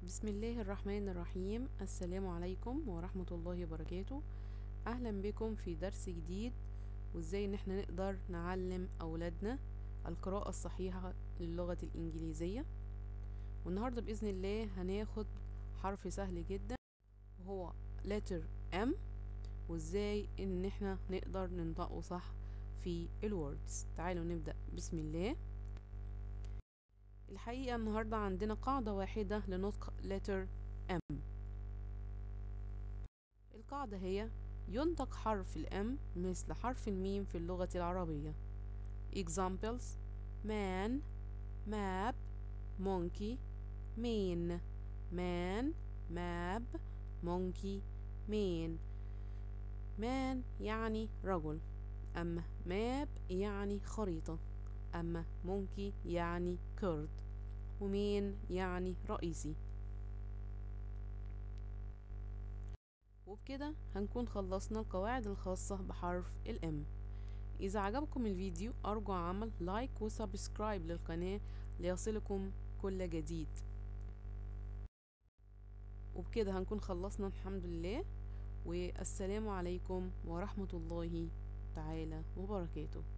بسم الله الرحمن الرحيم السلام عليكم ورحمة الله وبركاته أهلا بكم في درس جديد وإزاي إن احنا نقدر نعلم أولادنا القراءة الصحيحة للغة الإنجليزية والنهاردة بإذن الله هناخد حرف سهل جدا وهو letter M وإزاي إن احنا نقدر ننطقه صح في الوردز تعالوا نبدأ بسم الله الحقيقة النهاردة عندنا قاعدة واحدة لنطق letter M القاعدة هي ينطق حرف الام مثل حرف الميم في اللغة العربية examples man map monkey mean man map monkey mean man يعني رجل أما map يعني خريطة أما مونكي يعني كرد ومين يعني رئيسي وبكده هنكون خلصنا القواعد الخاصة بحرف الام إذا عجبكم الفيديو أرجو عمل لايك وسبسكرايب للقناة ليصلكم كل جديد وبكده هنكون خلصنا الحمد لله والسلام عليكم ورحمة الله تعالى وبركاته